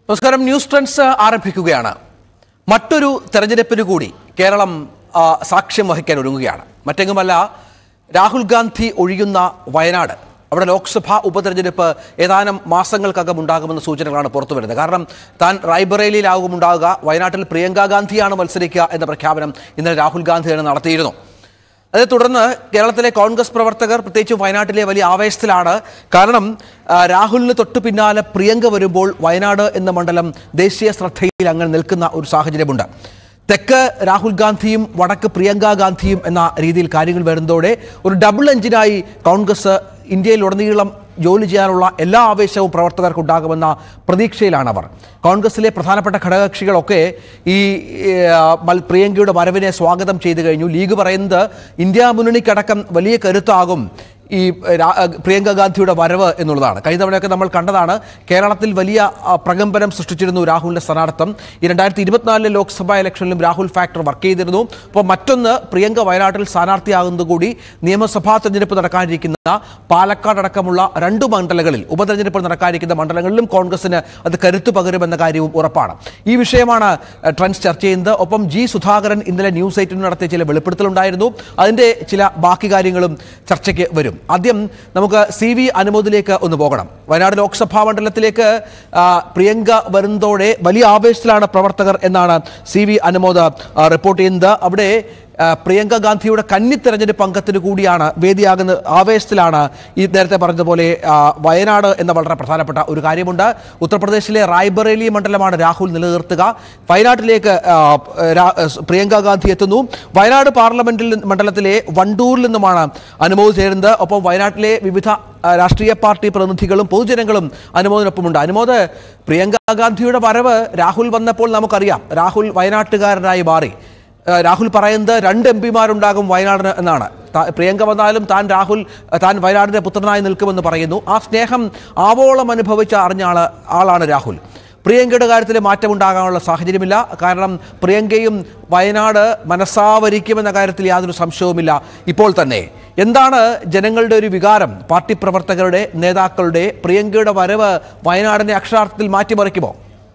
നമസ്കാരം news trends ആരംഭിക്കുകയാണ് മറ്റൊരു തെരഞ്ഞെടുപ്പിന് കൂടി കേരളം ആ, സാക്ഷ്യം വഹിക്കാൻ ഒരുങ്ങുകയാണ് മറ്റെങ്ങുമല്ല രാഹുൽ ഗാന്ധി ഒഴിയുന്ന വയനാട് അവിടെ ലോക്സഭാ ഉപതെരഞ്ഞെടുപ്പ് ഏതാനും മാസങ്ങൾക്കകം ഉണ്ടാകുമെന്ന സൂചനകളാണ് പുറത്തു വരുന്നത് കാരണം താൻ റായ്ബറേലിയിലാകും ഉണ്ടാകുക വയനാട്ടിൽ പ്രിയങ്ക ഗാന്ധിയാണ് മത്സരിക്കുക എന്ന പ്രഖ്യാപനം ഇന്നലെ രാഹുൽ ഗാന്ധി തന്നെ നടത്തിയിരുന്നു അതേ തുടർന്ന് കേരളത്തിലെ കോൺഗ്രസ് പ്രവർത്തകർ പ്രത്യേകിച്ച് വയനാട്ടിലെ വലിയ ആവേശത്തിലാണ് കാരണം ആ, രാഹുലിന് തൊട്ടു പിന്നാലെ പ്രിയങ്ക വരുമ്പോൾ വയനാട് എന്ന മണ്ഡലം ദേശീയ ശ്രദ്ധയിൽ അങ്ങനെ നിൽക്കുന്ന ഒരു സാഹചര്യമുണ്ട് തെക്ക് രാഹുൽ ഗാന്ധിയും വടക്ക് പ്രിയങ്ക ഗാന്ധിയും എന്ന രീതിയിൽ കാര്യങ്ങൾ വരുന്നതോടെ ഒരു ഡബിൾ എഞ്ചിനായി കോൺഗ്രസ് ഇന്ത്യയിലുടനീളം ജോലി ചെയ്യാനുള്ള എല്ലാ ആവേശവും പ്രവർത്തകർക്ക് ഉണ്ടാകുമെന്ന പ്രതീക്ഷയിലാണ് അവർ കോൺഗ്രസിലെ പ്രധാനപ്പെട്ട ഘടകകക്ഷികളൊക്കെ ഈ ആ, മൽ- പ്രിയങ്കയുടെ വരവിനെ സ്വാഗതം ചെയ്തു കഴിഞ്ഞു ലീഗ് പറയുന്നത് ഇന്ത്യ മുന്നണിക്കടക്കം വലിയ കരുത്താകും ഈ രാ- പ്രിയങ്ക ഗാന്ധിയുടെ വരവ് എന്നുള്ളതാണ് കഴിഞ്ഞ തവണയൊക്കെ നമ്മൾ കണ്ടതാണ് കേരളത്തിൽ വലിയ ആ, പ്രകമ്പനം സൃഷ്ടിച്ചിരുന്നു രാഹുലിന്റെ സ്ഥാനാർത്ഥം ഈ രണ്ടായിരത്തി ഇരുപത്തിനാലിലെ ലോക്സഭാ ഇലക്ഷനിലും രാഹുൽ ഫാക്ടർ വർക്ക് ചെയ്തിരുന്നു അപ്പോൾ മറ്റൊന്ന് പ്രിയങ്ക വയനാട്ടിൽ സ്ഥാനാർത്ഥിയാകുന്നത് കൂടി നിയമസഭാ തെരഞ്ഞെടുപ്പ് നടക്കാനിരിക്കുന്ന പാലക്കാട് അടക്കമുള്ള രണ്ട് മണ്ഡലങ്ങളിൽ ഉപതെരഞ്ഞെടുപ്പ് നടക്കാനിരിക്കുന്ന മണ്ഡലങ്ങളിലും കോൺഗ്രസിന് അത് കരുത്തു പകരുമെന്ന കാര്യവും ഉറപ്പാണ് ഈ വിഷയമാണ് ഏഹ്, ട്രെൻഡ്സ് ചർച്ച ചെയ്യുന്നത് ഒപ്പം ജി സുധാകരൻ ഇന്നലെ ന്യൂസ് എയ്റ്റിന് നടത്തിയ ചില വെളിപ്പെടുത്തലുണ്ടായിരുന്നു അതിന്റെ ചില ബാക്കി കാര്യങ്ങളും ചർച്ചയ്ക്ക് വരും ആദ്യം നമുക്ക് സി വി അനുമോദിലേക്ക് ഒന്ന് പോകണം വയനാട് ലോക്സഭാ മണ്ഡലത്തിലേക്ക് ആ, പ്രിയങ്ക വരുന്നതോടെ വലിയ ആവേശത്തിലാണ് പ്രവർത്തകർ എന്നാണ് സി വി അനുമോദ് ആ, റിപ്പോർട്ട് ചെയ്യുന്നത് അവിടെ ആ, പ്രിയങ്ക ഗാന്ധിയുടെ കന്നി തെരഞ്ഞെടുപ്പ് അംഗത്തിന് കൂടിയാണ് വേദിയാകുന്ന ആവേശത്തിലാണ് ഈ നേരത്തെ പറഞ്ഞതുപോലെ ആ, വയനാട് എന്ന വളരെ പ്രധാനപ്പെട്ട ഒരു കാര്യമുണ്ട് ഉത്തർപ്രദേശിലെ റായ്ബറേലി മണ്ഡലമാണ് രാഹുൽ നിലനിർത്തുക വയനാട്ടിലേക്ക് ആ, രാ- പ്രിയങ്ക ഗാന്ധി എത്തുന്നു വയനാട് പാർലമെന്റിൽ നിന്ന് മണ്ഡലത്തിലെ വണ്ടൂരിൽ നിന്നുമാണ് അനുമോദ് ചേരുന്നത് ഒപ്പം വയനാട്ടിലെ വിവിധ ആ, രാഷ്ട്രീയ പാർട്ടി പ്രതിനിധികളും പൊതുജനങ്ങളും അനുമോദിനൊപ്പമുണ്ട് അനുമോദ് പ്രിയങ്ക ഗാന്ധിയുടെ വരവ് രാഹുൽ വന്നപ്പോൾ നമുക്കറിയാം രാഹുൽ വയനാട്ടുകാരനായി മാറി ഏഹ് രാഹുൽ പറയുന്നത് രണ്ട് എം പിമാരുണ്ടാകും വയനാടിന് എന്നാണ് താ- പ്രിയങ്ക വന്നാലും താൻ രാഹുൽ ഏഹ് താൻ വയനാടിന്റെ പുത്രനായി നിൽക്കുമെന്ന് പറയുന്നു ആ സ്നേഹം ആവോളം അനുഭവിച്ച അറിഞ്ഞ ആള് ആളാണ് രാഹുൽ പ്രിയങ്കയുടെ കാര്യത്തിൽ മാറ്റമുണ്ടാകാനുള്ള സാഹചര്യമില്ല കാരണം പ്രിയങ്കയും വയനാട് മനസ്സാവരിക്കുമെന്ന കാര്യത്തിൽ യാതൊരു സംശയവുമില്ല ഇപ്പോൾ തന്നെ എന്താണ് ജനങ്ങളുടെ ഒരു വികാരം പാർട്ടി പ്രവർത്തകരുടെ നേതാക്കളുടെ പ്രിയങ്കയുടെ വരവ് വയനാടിനെ അക്ഷരാർത്ഥത്തിൽ മാറ്റിമറിക്കുമോ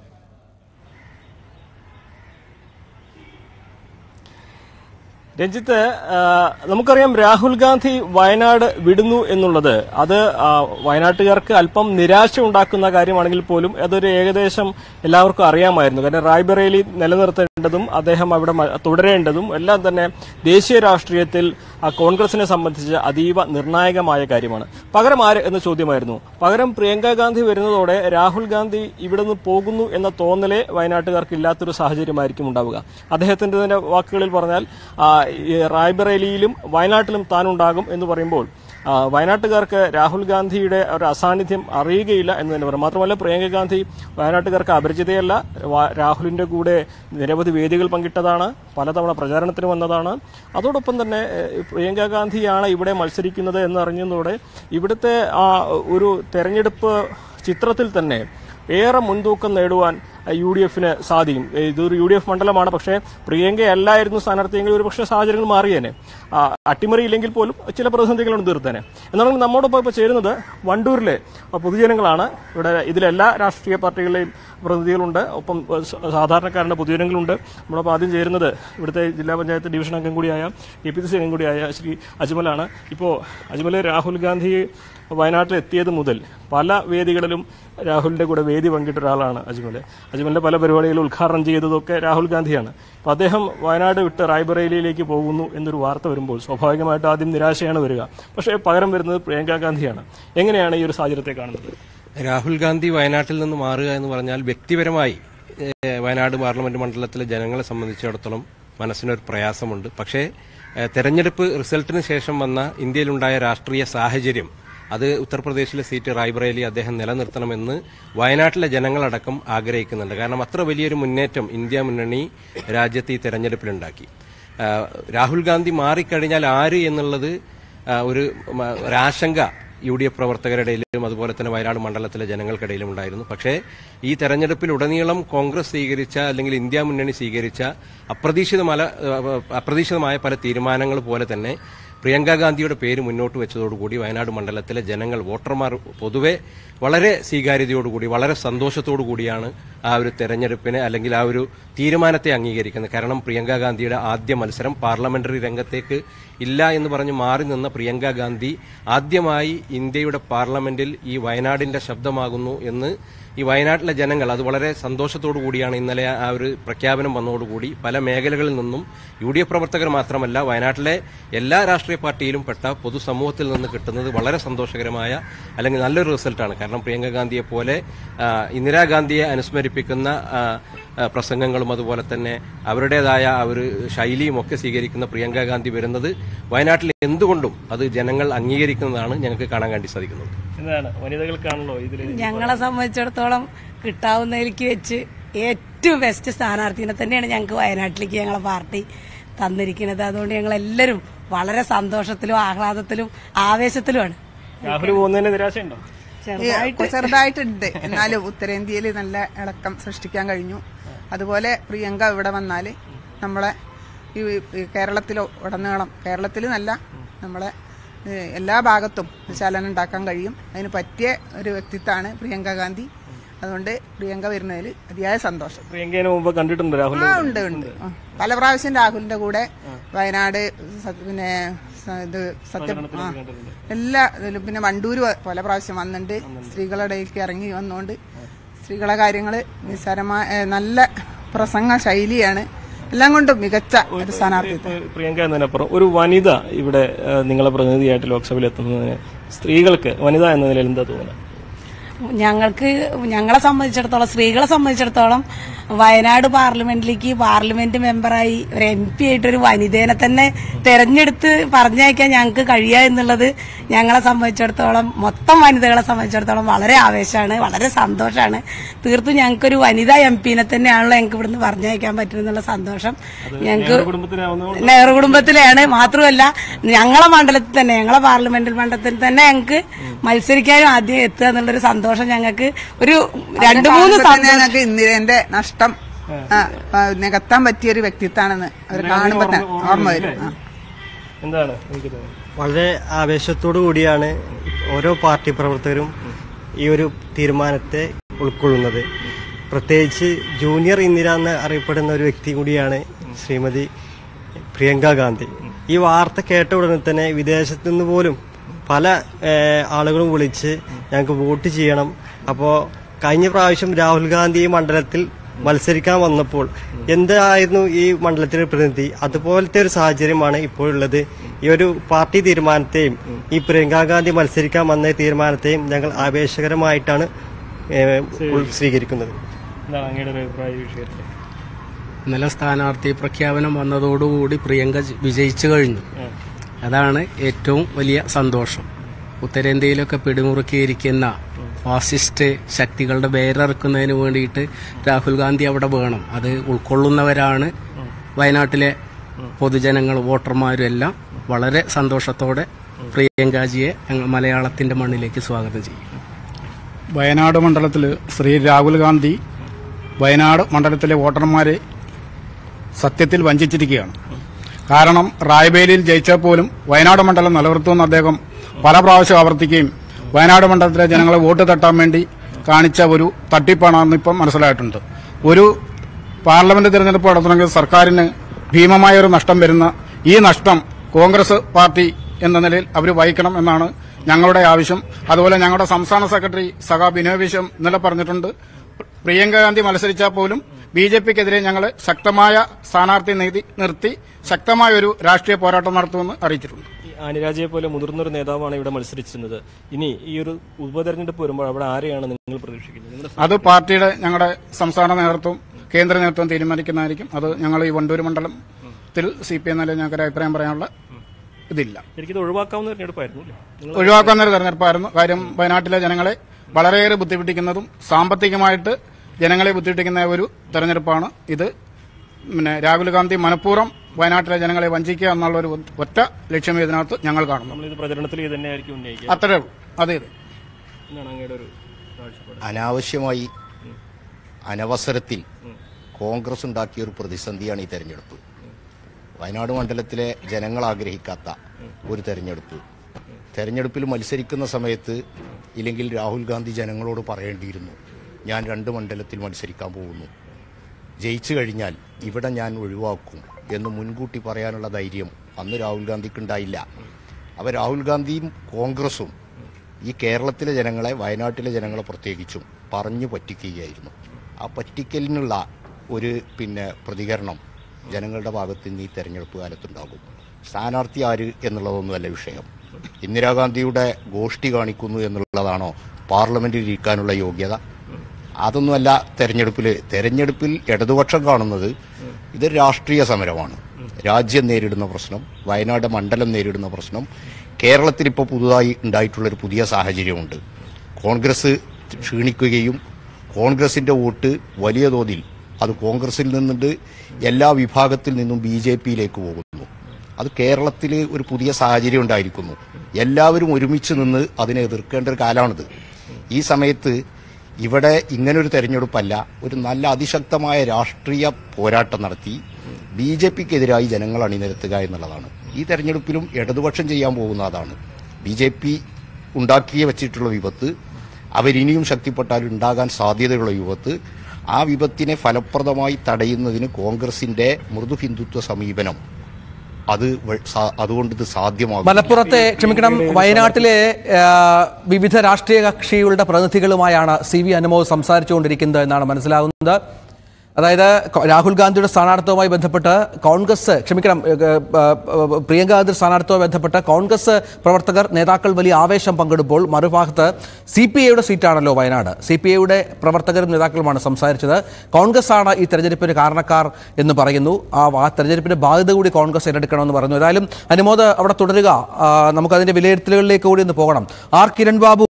രഞ്ജിത്ത് ആ, നമുക്കറിയാം രാഹുൽ ഗാന്ധി വയനാട് വിടുന്നു എന്നുള്ളത് അത് ആ, വയനാട്ടുകാർക്ക് അല്പം നിരാശ ഉണ്ടാക്കുന്ന കാര്യമാണെങ്കിൽ പോലും അതൊരു ഏകദേശം എല്ലാവർക്കും അറിയാമായിരുന്നു കാരണം റായ്ബറേലി നിലനിർത്തേണ്ടതും അദ്ദേഹം അവിടെ മ- തുടരേണ്ടതും എല്ലാം തന്നെ ദേശീയ രാഷ്ട്രീയത്തിൽ ആ, കോൺഗ്രസിനെ സംബന്ധിച്ച് അതീവ നിർണായകമായ കാര്യമാണ് പകരം ആര് എന്ന ചോദ്യമായിരുന്നു പകരം പ്രിയങ്ക ഗാന്ധി വരുന്നതോടെ രാഹുൽ ഗാന്ധി ഇവിടെ നിന്ന് പോകുന്നു എന്ന തോന്നലേ വയനാട്ടുകാർക്ക് ഇല്ലാത്തൊരു സാഹചര്യമായിരിക്കും ഉണ്ടാവുക അദ്ദേഹത്തിന്റെ തന്നെ വാക്കുകളിൽ പറഞ്ഞാൽ ആ, ഈ റായ്ബറേലിയിലും വയനാട്ടിലും താനുണ്ടാകും എന്ന് പറയുമ്പോൾ ആ, വയനാട്ടുകാർക്ക് രാഹുൽ ഗാന്ധിയുടെ ഒരു അസാന്നിധ്യം അറിയുകയില്ല എന്ന് തന്നെ പറയാം മാത്രമല്ല പ്രിയങ്ക ഗാന്ധി വയനാട്ടുകാർക്ക് അപരിചിതയല്ല വാ- രാഹുലിന്റെ കൂടെ നിരവധി വേദികൾ പങ്കിട്ടതാണ് പലതവണ പ്രചാരണത്തിന് വന്നതാണ് അതോടൊപ്പം തന്നെ ഏഹ്, പ്രിയങ്ക ഗാന്ധിയാണ് ഇവിടെ മത്സരിക്കുന്നത് എന്നറിഞ്ഞതോടെ ഇവിടുത്തെ ആ ഒരു തെരഞ്ഞെടുപ്പ് ചിത്രത്തിൽ തന്നെ ഏറെ മുൻതൂക്കം നേടുവാൻ യു ഡി എഫിന് സാധിക്കും ഏ, ഇതൊരു യു ഡി എഫ് മണ്ഡലമാണ് പക്ഷേ പ്രിയങ്കയല്ലായിരുന്നു സ്ഥാനാർത്ഥിയെങ്കിൽ ഒരു പക്ഷേ സാഹചര്യങ്ങൾ മാറിയേനെ ആ, അട്ടിമറിയില്ലെങ്കിൽ പോലും ചില പ്രതിസന്ധികളുണ്ട് തീർത്തേനെ എന്നാണെങ്കിൽ നമ്മോടൊപ്പം ഇപ്പോൾ ചേരുന്നത് വണ്ടൂരിലെ പൊതുജനങ്ങളാണ് ഇവിടെ ഇതിലെല്ലാ രാഷ്ട്രീയ പാർട്ടികളുടെയും പ്രതിനിധികളുണ്ട് ഒപ്പം ഏ, സ- സാധാരണക്കാരുടെ പൊതുജനങ്ങളുണ്ട് നമ്മളൊപ്പം ആദ്യം ചേരുന്നത് ഇവിടുത്തെ ജില്ലാ പഞ്ചായത്ത് ഡിവിഷൻ അംഗം കൂടിയായ കെ പി സി സി അംഗം കൂടിയായ ശ്രീ അജ്മലാണ് ഇപ്പോൾ അജ്മൽ രാഹുൽ ഗാന്ധി വയനാട്ടിൽ എത്തിയത് മുതൽ പല വേദികളിലും രാഹുലിന്റെ കൂടെ വേദി പങ്കിട്ട ഒരാളാണ് അജ്മൽ അജ്മലിന്റെ പല പരിപാടികളും ഉദ്ഘാടനം ചെയ്തതൊക്കെ രാഹുൽ ഗാന്ധിയാണ് അപ്പോൾ അദ്ദേഹം വയനാട് വിട്ട് റായ്ബറേലിയിലേക്ക് പോകുന്നു എന്നൊരു വാർത്ത വരുമ്പോൾ സ്വാഭാവികമായിട്ട് ആദ്യം നിരാശയാണ് വരിക പക്ഷേ പകരം വരുന്നത് പ്രിയങ്ക ഗാന്ധിയാണ് എങ്ങനെയാണ് ഈ ഒരു സാഹചര്യത്തെ കാണുന്നത് രാഹുൽ ഗാന്ധി വയനാട്ടിൽ നിന്ന് മാറുക എന്ന് പറഞ്ഞാൽ വ്യക്തിപരമായി ഏഹ്, വയനാട് പാർലമെന്റ് മണ്ഡലത്തിലെ ജനങ്ങളെ സംബന്ധിച്ചിടത്തോളം മനസ്സിനൊരു പ്രയാസമുണ്ട് പക്ഷേ ഏഹ്, തെരഞ്ഞെടുപ്പ് റിസൾട്ടിന് ശേഷം വന്ന ഇന്ത്യയിലുണ്ടായ രാഷ്ട്രീയ സാഹചര്യം അത് ഉത്തർപ്രദേശിലെ സീറ്റ് റായ്ബറേലി അദ്ദേഹം നിലനിർത്തണമെന്ന് വയനാട്ടിലെ ജനങ്ങളടക്കം ആഗ്രഹിക്കുന്നുണ്ട് കാരണം അത്ര വലിയൊരു മുന്നേറ്റം ഇന്ത്യ മുന്നണി രാജ്യത്ത് ഈ തെരഞ്ഞെടുപ്പിലുണ്ടാക്കി ആഹ്, രാഹുൽ ഗാന്ധി മാറിക്കഴിഞ്ഞാൽ ആര് എന്നുള്ളത് ആഹ്, ഒരു മ- ഒരാശങ്ക യു ഡി എഫ് പ്രവർത്തകരുടെ ഇടയിലും അതുപോലെ തന്നെ വയനാട് മണ്ഡലത്തിലെ ജനങ്ങൾക്കിടയിലും ഉണ്ടായിരുന്നു പക്ഷേ ഈ തെരഞ്ഞെടുപ്പിൽ ഉടനീളം കോൺഗ്രസ് സ്വീകരിച്ച അല്ലെങ്കിൽ ഇന്ത്യ മുന്നണി സ്വീകരിച്ച അപ്രതീക്ഷിതമായ അപ്രതീക്ഷിതമായ പല തീരുമാനങ്ങൾ പോലെ തന്നെ പ്രിയങ്ക ഗാന്ധിയുടെ പേര് മുന്നോട്ട് വെച്ചതോടുകൂടി വയനാട് മണ്ഡലത്തിലെ ജനങ്ങൾ വോട്ടർമാർ പൊതുവെ വളരെ സ്വീകാര്യതയോടുകൂടി വളരെ സന്തോഷത്തോടു കൂടിയാണ് ആ ഒരു തെരഞ്ഞെടുപ്പിനെ അല്ലെങ്കിൽ ആ ഒരു തീരുമാനത്തെ അംഗീകരിക്കുന്നത് കാരണം പ്രിയങ്ക ഗാന്ധിയുടെ ആദ്യ മത്സരം പാർലമെന്ററി രംഗത്തേക്ക് ഇല്ല എന്ന് പറഞ്ഞ് മാറി നിന്ന പ്രിയങ്ക ഗാന്ധി ആദ്യമായി ഇന്ത്യയുടെ പാർലമെന്റിൽ ഈ വയനാടിന്റെ ശബ്ദമാകുന്നു എന്ന് ഈ വയനാട്ടിലെ ജനങ്ങൾ അത് വളരെ സന്തോഷത്തോടു കൂടിയാണ് ഇന്നലെ ആ ഒരു പ്രഖ്യാപനം വന്നതോടുകൂടി പല മേഖലകളിൽ നിന്നും യു ഡി എഫ് പ്രവർത്തകർ മാത്രമല്ല വയനാട്ടിലെ എല്ലാ രാഷ്ട്രീയ പാർട്ടിയിലും പെട്ട പൊതുസമൂഹത്തിൽ നിന്ന് കിട്ടുന്നത് വളരെ സന്തോഷകരമായ അല്ലെങ്കിൽ നല്ലൊരു റിസൾട്ടാണ് കാരണം പ്രിയങ്ക ഗാന്ധിയെ പോലെ ആ, ഇന്ദിരാഗാന്ധിയെ അനുസ്മരിപ്പിക്കുന്ന ആ, ആ, പ്രസംഗങ്ങളും അതുപോലെ തന്നെ അവരുടേതായ ആ ഒരു ശൈലിയും ഒക്കെ സ്വീകരിക്കുന്ന പ്രിയങ്ക ഗാന്ധി വരുന്നത് വയനാട്ടിൽ എന്തുകൊണ്ടും അത് ജനങ്ങൾ അംഗീകരിക്കുന്നതാണ് ഞങ്ങൾക്ക് കാണാൻ വേണ്ടി സാധിക്കുന്നത് എന്താണ് വനിതകൾക്കാണല്ലോ ഇതിൽ ഞങ്ങളെ സംബന്ധിച്ചിടത്തോളം കിട്ടാവുന്നതിലേക്ക് വെച്ച് ഏറ്റവും ബെസ്റ്റ് സ്ഥാനാർത്ഥിനെ തന്നെയാണ് ഞങ്ങൾക്ക് വയനാട്ടിലേക്ക് ഞങ്ങളെ പാർട്ടി തന്നിരിക്കുന്നത് അതുകൊണ്ട് ഞങ്ങൾ എല്ലാവരും വളരെ സന്തോഷത്തിലും ആഹ്ലാദത്തിലും ആവേശത്തിലുമാണ് രാഹുൽ പോകുന്നതിന് നിരാശയുണ്ടോ ചെറുതായിട്ട് ചെറുതായിട്ടുണ്ട് എന്നാലും ഉത്തരേന്ത്യയിൽ നല്ല ഇളക്കം സൃഷ്ടിക്കാൻ കഴിഞ്ഞു അതുപോലെ പ്രിയങ്ക ഇവിടെ വന്നാൽ നമ്മളെ ഈ ഈ കേരളത്തിൽ ഉടനീളം കേരളത്തിൽ നല്ല നമ്മളെ ഏ, എല്ലാ ഭാഗത്തും ചലനം ഉണ്ടാക്കാൻ കഴിയും അതിന് പറ്റിയ ഒരു വ്യക്തിത്വമാണ് പ്രിയങ്ക ഗാന്ധി അതുകൊണ്ട് പ്രിയങ്ക വരുന്നതിൽ അതിയായ സന്തോഷം പ്രിയങ്കേനെ മുമ്പ് കണ്ടിട്ടുണ്ട് രാഹുൽ ആ ഉണ്ട് ഉണ്ട് ആ. പല പ്രാവശ്യം രാഹുലിന്റെ കൂടെ വയനാട് സ- പിന്നെ സ- ഇത് സത്യം ആ എല്ലാ ഇതിലും പിന്നെ വണ്ടൂര് വ- പല പ്രാവശ്യം വന്നിട്ടുണ്ട് സ്ത്രീകളുടെ ഇടയിലേക്ക് ഇറങ്ങി വന്നുകൊണ്ട് സ്ത്രീകളെ കാര്യങ്ങള് നിസ്സാരമായ ഏ, നല്ല പ്രസംഗ ശൈലിയാണ് എല്ലാം കൊണ്ടും മികച്ച ഒരു സ്ഥാനാർത്ഥി ഇപ്പൊ പ്രിയങ്ക എന്നതിനപ്പുറം ഒരു വനിത ഇവിടെ ആ, നിങ്ങളെ പ്രതിനിധിയായിട്ട് ലോക്സഭയിൽ എത്തുന്നതിന് സ്ത്രീകൾക്ക് വനിത എന്ന നിലയിൽ എന്താ തോന്നുന്നത് ഞങ്ങൾക്ക് ഞങ്ങളെ സംബന്ധിച്ചിടത്തോളം സ്ത്രീകളെ സംബന്ധിച്ചിടത്തോളം വയനാട് പാർലമെന്റിലേക്ക് പാർലമെന്റ് മെമ്പറായി ഒരു എം പി ആയിട്ട് ഒരു വനിതേനെ തന്നെ തെരഞ്ഞെടുത്ത് പറഞ്ഞയക്കാൻ ഞങ്ങൾക്ക് കഴിയുക എന്നുള്ളത് ഞങ്ങളെ സംബന്ധിച്ചിടത്തോളം മൊത്തം വനിതകളെ സംബന്ധിച്ചിടത്തോളം വളരെ ആവേശമാണ് വളരെ സന്തോഷമാണ് തീർത്തും ഞങ്ങൾക്കൊരു വനിതാ എം പിനെ തന്നെയാണല്ലോ ഞങ്ങൾക്ക് ഇവിടുന്ന് പറഞ്ഞയക്കാൻ പറ്റുന്നുള്ള സന്തോഷം ഞങ്ങൾക്ക് കുടുംബത്തിനാവുന്ന നെഹ്റു കുടുംബത്തിലെയാണ് മാത്രമല്ല ഞങ്ങളെ മണ്ഡലത്തിൽ തന്നെ ഞങ്ങളെ പാർലമെന്റൽ മണ്ഡലത്തിൽ തന്നെ ഞങ്ങൾക്ക് മത്സരിക്കാനും ആദ്യം എത്തുക എന്നുള്ളൊരു സന്തോഷം ഞങ്ങൾക്ക് ഒരു രണ്ടു മൂന്ന് കാണുമ്പോ തന്നെ സന്തോഷം ഞങ്ങൾക്ക് ഇന്ദിരന്റെ നഷ്ടം ആ, ആ, നികത്താൻ പറ്റിയ ഒരു വ്യക്തിത്വമാണെന്ന് അവർ കാണുമ്പോ തന്നെ ഓർമ്മ വരും ആ. എന്താണ് എനിക്ക് തോന്നുന്നത് വളരെ ആവേശത്തോടു കൂടിയാണ് ഓരോ പാർട്ടി പ്രവർത്തകരും ഈ ഒരു തീരുമാനത്തെ ഉൾക്കൊള്ളുന്നത് പ്രത്യേകിച്ച് ജൂനിയർ ഇന്ദിര എന്ന് അറിയപ്പെടുന്ന ഒരു വ്യക്തി കൂടിയാണ് ശ്രീമതി പ്രിയങ്ക ഗാന്ധി ഈ വാർത്ത കേട്ട ഉടനെ തന്നെ വിദേശത്തു നിന്ന് പോലും പല ഏഹ്, ആളുകളും വിളിച്ച് ഞങ്ങൾക്ക് വോട്ട് ചെയ്യണം അപ്പോൾ കഴിഞ്ഞ പ്രാവശ്യം രാഹുൽ ഗാന്ധി ഈ മണ്ഡലത്തിൽ മത്സരിക്കാൻ വന്നപ്പോൾ എന്തായിരുന്നു ഈ മണ്ഡലത്തിലെ പ്രതിനിധി അതുപോലത്തെ ഒരു സാഹചര്യമാണ് ഇപ്പോഴുള്ളത് ഈ ഒരു പാർട്ടി തീരുമാനത്തെയും ഈ പ്രിയങ്കാ ഗാന്ധി മത്സരിക്കാൻ വന്ന തീരുമാനത്തെയും ഞങ്ങൾ ആവേശകരമായിട്ടാണ് ഏഹ്, ഉൾ- സ്വീകരിക്കുന്നത് എന്താണ് അങ്ങയുടെ ഒരു അഭിപ്രായ ഈ വിഷയത്തിൽ ഇന്നലെ സ്ഥാനാർത്ഥി പ്രഖ്യാപനം വന്നതോടുകൂടി പ്രിയങ്ക ജി- വിജയിച്ചു കഴിഞ്ഞു അതാണ് ഏറ്റവും വലിയ സന്തോഷം ഉത്തരേന്ത്യയിലൊക്കെ പിടിമുറുക്കിയിരിക്കുന്ന ഫാസിസ്റ്റ് ശക്തികളുടെ വേരറുക്കുന്നതിന് വേണ്ടിയിട്ട് രാഹുൽ ഗാന്ധി അവിടെ വേണം അത് ഉൾക്കൊള്ളുന്നവരാണ് വയനാട്ടിലെ പൊതുജനങ്ങൾ വോട്ടർമാരും എല്ലാം വളരെ സന്തോഷത്തോടെ പ്രിയങ്കാജിയെ ഞങ്ങൾ മലയാളത്തിന്റെ മണ്ണിലേക്ക് സ്വാഗതം ചെയ്യും വയനാട് മണ്ഡലത്തിൽ ശ്രീ രാഹുൽ ഗാന്ധി വയനാട് മണ്ഡലത്തിലെ വോട്ടർമാരെ സത്യത്തിൽ വഞ്ചിച്ചിരിക്കുകയാണ് കാരണം റായ്ബേലിയിൽ ജയിച്ചാൽ പോലും വയനാട് മണ്ഡലം നിലനിർത്തുമെന്ന് അദ്ദേഹം പല പ്രാവശ്യം ആവർത്തിക്കുകയും വയനാട് മണ്ഡലത്തിലെ ജനങ്ങളെ വോട്ട് തട്ടാൻ വേണ്ടി കാണിച്ച ഒരു തട്ടിപ്പാണെന്ന് ഇപ്പം മനസ്സിലായിട്ടുണ്ട് ഒരു പാർലമെന്റ് തിരഞ്ഞെടുപ്പ് നടത്തണമെങ്കിൽ സർക്കാരിന് ഭീമമായ ഒരു നഷ്ടം വരുന്ന ഈ നഷ്ടം കോൺഗ്രസ് പാർട്ടി എന്ന നിലയിൽ അവർ വഹിക്കണം എന്നാണ് ഞങ്ങളുടെ ആവശ്യം അതുപോലെ ഞങ്ങളുടെ സംസ്ഥാന സെക്രട്ടറി സഖാ ബിനോയ് വിശ്വം ഇന്നലെ പറഞ്ഞിട്ടുണ്ട് പ്രിയങ്ക ഗാന്ധി മത്സരിച്ചാൽ പോലും ബി ജെ പിക്കെതിരെ ഞങ്ങൾ ശക്തമായ സ്ഥാനാർത്ഥി നീതി നിർത്തി ശക്തമായ ഒരു രാഷ്ട്രീയ പോരാട്ടം നടത്തുമെന്ന് അറിയിച്ചിട്ടുണ്ട് ഈ ആനിരാജയെ പോലെ മുതിർന്ന ഒരു നേതാവാണ് ഇവിടെ മത്സരിച്ചിരുന്നത് ഇനി ഈ ഒരു ഉപതെരഞ്ഞെടുപ്പ് വരുമ്പോൾ അവിടെ ആരെയാണ് നിങ്ങൾ പ്രതീക്ഷിക്കുന്നത് നിങ്ങളുടെ അത് പാർട്ടിയുടെ ഞങ്ങളുടെ സംസ്ഥാന നേതൃത്വം കേന്ദ്ര നേതൃത്വം തീരുമാനിക്കുന്നതായിരിക്കും അത് ഞങ്ങൾ ഈ വണ്ടൂർ മണ്ഡലത്തിൽ സി പി എം നിലയിൽ ഞങ്ങൾക്ക് ഒരു അഭിപ്രായം പറയാനുള്ള ഇതില്ല ശരിക്കും ഇത് ഒഴിവാക്കാവുന്ന തെരഞ്ഞെടുപ്പായിരുന്നു അല്ലേ നിങ്ങൾ ഒഴിവാക്കുന്ന ഒരു തെരഞ്ഞെടുപ്പായിരുന്നു കാര്യം വയനാട്ടിലെ ജനങ്ങളെ വളരെയേറെ ബുദ്ധിമുട്ടിക്കുന്നതും സാമ്പത്തികമായിട്ട് ജനങ്ങളെ ബുദ്ധിമുട്ടിക്കുന്ന ഒരു തെരഞ്ഞെടുപ്പാണ് ഇത് പിന്നെ രാഹുൽ ഗാന്ധി മനഃപൂർവ്വം വയനാട്ടിലെ ജനങ്ങളെ വഞ്ചിക്കുക എന്നുള്ള ഒരു ഒറ്റ ലക്ഷ്യം ഇതിനകത്ത് ഞങ്ങൾ കാണുന്നു നമ്മളിത് പ്രചരണത്തിൽ ഇത് തന്നെയായിരിക്കും ഉന്നയിക്കുക അത്രേ ഉള്ളൂ അതെ അതെ എന്നാണ് അങ്ങയുടെ ഒരു കാഴ്ചപ്പാട് അനാവശ്യമായി അനവസരത്തിൽ കോൺഗ്രസ് ഉണ്ടാക്കിയ ഒരു പ്രതിസന്ധിയാണ് ഈ തെരഞ്ഞെടുപ്പ് വയനാട് മണ്ഡലത്തിലെ ജനങ്ങൾ ആഗ്രഹിക്കാത്ത ഒരു തെരഞ്ഞെടുപ്പ് തെരഞ്ഞെടുപ്പിൽ മത്സരിക്കുന്ന സമയത്ത് ഇല്ലെങ്കിൽ രാഹുൽ ഗാന്ധി ജനങ്ങളോട് പറയേണ്ടിയിരുന്നു ഞാൻ രണ്ട് മണ്ഡലത്തിൽ മത്സരിക്കാൻ പോകുന്നു ജയിച്ചു കഴിഞ്ഞാൽ ഇവിടെ ഞാൻ ഒഴിവാക്കും എന്ന് മുൻകൂട്ടി പറയാനുള്ള ധൈര്യം അന്ന് രാഹുൽ ഗാന്ധിക്ക് ഉണ്ടായില്ല അപ്പോൾ രാഹുൽ ഗാന്ധിയും കോൺഗ്രസും ഈ കേരളത്തിലെ ജനങ്ങളെ വയനാട്ടിലെ ജനങ്ങളെ പ്രത്യേകിച്ചും പറഞ്ഞു പറ്റിക്കുകയായിരുന്നു ആ പറ്റിക്കലിനുള്ള ഒരു പിന്നെ പ്രതികരണം ജനങ്ങളുടെ ഭാഗത്ത് നിന്ന് ഈ തെരഞ്ഞെടുപ്പ് കാലത്തുണ്ടാകും സ്ഥാനാർത്ഥി ആര് എന്നുള്ളതൊന്നുമല്ല വിഷയം ഇന്ദിരാഗാന്ധിയുടെ ഗോഷ്ഠി കാണിക്കുന്നു എന്നുള്ളതാണോ പാർലമെന്റിൽ ഇരിക്കാനുള്ള യോഗ്യത അതൊന്നുമല്ല തെരഞ്ഞെടുപ്പിൽ തെരഞ്ഞെടുപ്പിൽ ഇടതുപക്ഷം കാണുന്നത് ഇതൊരു രാഷ്ട്രീയ സമരമാണ് രാജ്യം നേരിടുന്ന പ്രശ്നം വയനാട് മണ്ഡലം നേരിടുന്ന പ്രശ്നം കേരളത്തിൽ ഇപ്പോൾ പുതുതായി ഉണ്ടായിട്ടുള്ളൊരു പുതിയ സാഹചര്യമുണ്ട് കോൺഗ്രസ് ക്ഷീണിക്കുകയും കോൺഗ്രസിന്റെ വോട്ട് വലിയ തോതിൽ അത് കോൺഗ്രസിൽ നിന്നുണ്ട് എല്ലാ വിഭാഗത്തിൽ നിന്നും ബി ജെ പിയിലേക്ക് പോകുന്നു അത് കേരളത്തിൽ ഒരു പുതിയ സാഹചര്യം ഉണ്ടായിരിക്കുന്നു എല്ലാവരും ഒരുമിച്ച് നിന്ന് അതിനെ എതിർക്കേണ്ട ഒരു കാലമാണിത് ഈ സമയത്ത് ഇവിടെ ഇങ്ങനൊരു തെരഞ്ഞെടുപ്പല്ല ഒരു നല്ല അതിശക്തമായ രാഷ്ട്രീയ പോരാട്ടം നടത്തി ബി ജെ പിക്കെതിരായി ജനങ്ങൾ അണിനിരത്തുക എന്നുള്ളതാണ് ഈ തെരഞ്ഞെടുപ്പിലും ഇടതുപക്ഷം ചെയ്യാൻ പോകുന്ന അതാണ് ബി ജെ പി ഉണ്ടാക്കി വെച്ചിട്ടുള്ള വിപത്ത് അവരിനിയും ശക്തിപ്പെട്ടാൽ ഉണ്ടാകാൻ സാധ്യതയുള്ള വിപത്ത് ആ വിപത്തിനെ ഫലപ്രദമായി തടയുന്നതിന് കോൺഗ്രസിന്റെ മൃദു ഹിന്ദുത്വ സമീപനം അത് വ- സാ- അതുകൊണ്ട് ഇത് സാധ്യമാകും മലപ്പുറത്തെ ക്ഷമിക്കണം വയനാട്ടിലെ ആ, വിവിധ രാഷ്ട്രീയ കക്ഷികളുടെ പ്രതിനിധികളുമായാണ് സി വി അനുമോദ് സംസാരിച്ചുകൊണ്ടിരിക്കുന്നത് എന്നാണ് മനസ്സിലാകുന്നത് അതായത് കൊ- രാഹുൽ ഗാന്ധിയുടെ സ്ഥാനാർത്ഥിത്വവുമായി ബന്ധപ്പെട്ട് കോൺഗ്രസ് ക്ഷമിക്കണം ഏ, ഏ, ഏ, പ്രിയങ്ക ഗാന്ധി സ്ഥാനാർത്ഥിത്വവുമായി ബന്ധപ്പെട്ട് കോൺഗ്രസ് പ്രവർത്തകർ നേതാക്കൾ വലിയ ആവേശം പങ്കെടുപ്പോൾ മറുഭാഗത്ത് സി പി ഐയുടെ സീറ്റാണല്ലോ വയനാട് സി പി ഐയുടെ പ്രവർത്തകരും നേതാക്കളുമാണ് സംസാരിച്ചത് കോൺഗ്രസ് ആണ് ഈ തെരഞ്ഞെടുപ്പിന് കാരണക്കാർ എന്ന് പറയുന്നു ആ ആ തെരഞ്ഞെടുപ്പിന്റെ ബാധ്യത കൂടി കോൺഗ്രസ് ഏറ്റെടുക്കണമെന്ന് പറയുന്നു ഏതായാലും അനുമോദ് അവിടെ തുടരുക ആ, നമുക്കതിന്റെ വിലയിരുത്തലുകളിലേക്ക് കൂടി ഒന്ന് പോകണം ആർ കിരൺ ബാബു